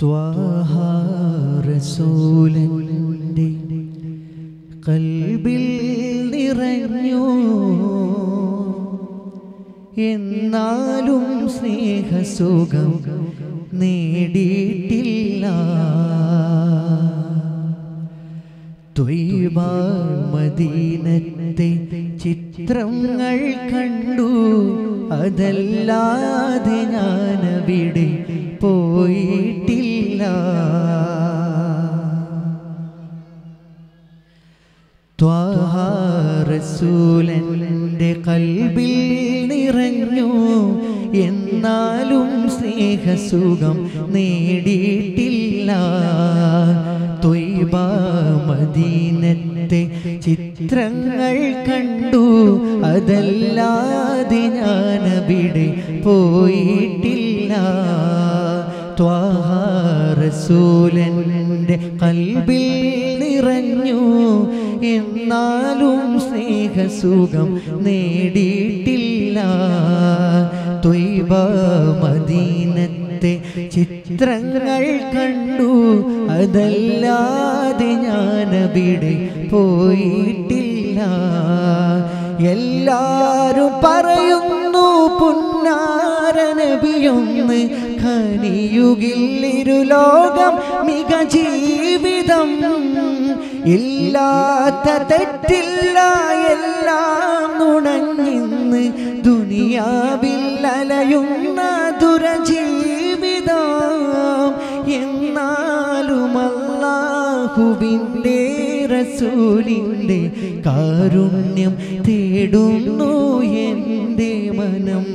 ത്വാഹാറസൂലൻ്റെ കൽബിൽ നിറഞ്ഞു എന്നാലും സ്നേഹസുഖം നേടിയിട്ടില്ല ത്വയ്ബ മദീനത്തെ ചിത്രങ്ങൾ കണ്ടു അതല്ലാതെ ഞാനവിടെ പോയിട്ടില്ല ത്വാഹാറസൂലൻ്റെ കൽബിൽ നിറഞ്ഞു എന്നാലും സ്നേഹസുഖം നേടിയിട്ടില്ല ത്വയ്ബ മദീനത്തെ ചിത്രങ്ങൾ കണ്ടു അതല്ലാതെ ഞാനവിടെ പോയിട്ടില്ല ത്വാഹാറസൂലൻ്റെ കൽബിൽ നിറഞ്ഞു എന്നാലും സ്നേഹസുഖം നേടിയിട്ടില്ല ത്വയ്ബ മദീനത്തെ ചിത്രങ്ങൾ കണ്ടു അതല്ലാതെ ഞാനവിടെ പോയിട്ടില്ല എല്ലാരും പറയുന്നു പുന്നാരനബിയൊന്ന് ഖനിയുകില്ലിരു ലോകം മിക ജീവിതം ഇല്ലാത്ത തെറ്റില്ല എല്ലാം നുണഞ്ഞിന്ന് ദുനിയാവിൽ അലയുന്ന ദുരജീവിതം എന്നാലും അല്ലാഹുവിൻ്റെ റസൂലിൻ്റെ കാരുണ്യം തേടുന്നു എൻ്റെ മനം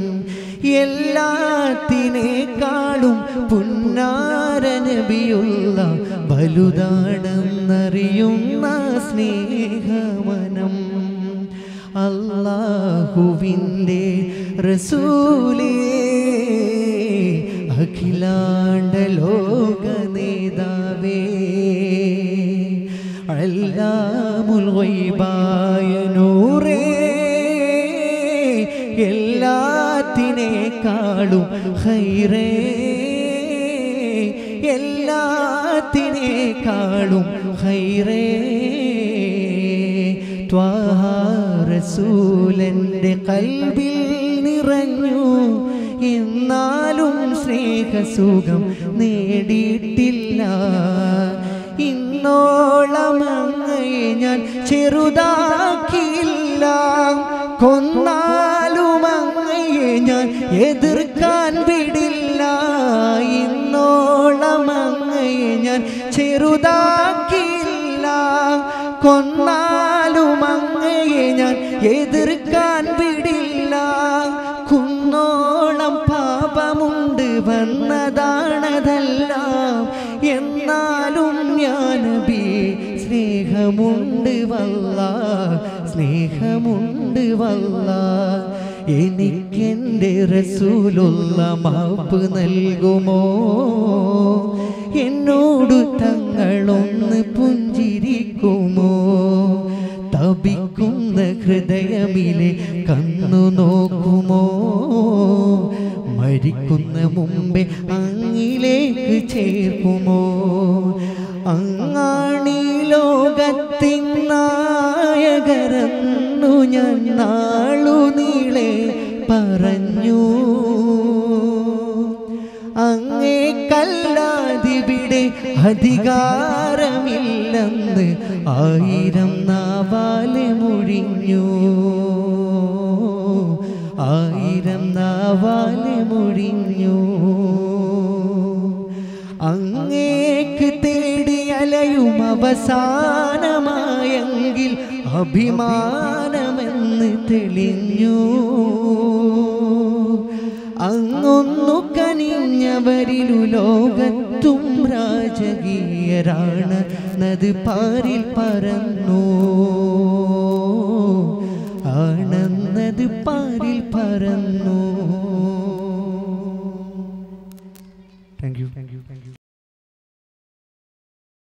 എല്ലാത്തിനേക്കാളും പുന്നാരനബിയുള്ള വലുതാണെന്നറിയുന്ന സ്നേഹമനം അല്ലാഹുവിൻ്റെ റസൂലേ അഖിലാണ്ട ലോക നേതാവേ അല്ലാമുൽ ഗൈബായ നൂറേ എല്ലാത്തിനേക്കാളും ഹൈറേ എല്ലാത്തിനേക്കാളും ഹൈറേ ത്വാഹാറസൂലൻ്റെ കൽബിൽ നിറഞ്ഞു എന്നാലും സ്നേഹസുഖം നേടിയിട്ടില്ല ഇന്നോളം അങ്ങയെ ഞാൻ ചെറുതാക്കിയില്ല കൊന്നാലും അങ്ങയെ ഞാൻ എതിർക്കാൻ വിടില്ല ഇന്നോളം അങ്ങയെ ഞാൻ ചെറുതാക്കിയില്ല കൊന്നാലും അങ്ങയെ ഞാൻ എതിർക്കാൻ വിടില്ല കുന്നോളം പാപമുണ്ട് വന്നതാണതെല്ലാം എന്നാലും ഞാനബി സ്നേഹമുണ്ട് വല്ല സ്നേഹമുണ്ട് വല്ല എനിക്കെൻ്റെ റസൂലുള്ള മാപ്പ് നൽകുമോ എന്നോട് തങ്ങളൊന്ന് പുഞ്ചിരിക്കുമോ തപിക്കുന്ന ഹൃദയമിലെ കണ്ണു നോക്കുമോ മരിക്കുന്ന മുമ്പേ അങ്ങിലേക്ക് ചേർക്കുമോ അങ്ങാണി ലോകത്തിൻ നായകരെന്നു ഞാൻ നാളു നീളെ പറഞ്ഞു അങ്ങേക്കല്ലാതിവിടെ അധികാരമില്ലെന്ന് ആയിരം നാവാലെ മുഴിഞ്ഞു ആയിരം നാവാലെ മുഴിഞ്ഞു അങ്ങേക്ക് തേടി അലയും അവസാനമായെങ്കിൽ അഭിമാനമെന്ന് തെളിഞ്ഞു അങ്ങൊന്നു കനിഞ്ഞവരിലു ലോകത്തും രാജകീയരാണ് നത് പാരിൽ പറന്നു ആണെന്നത് പാരിൽ പറന്നു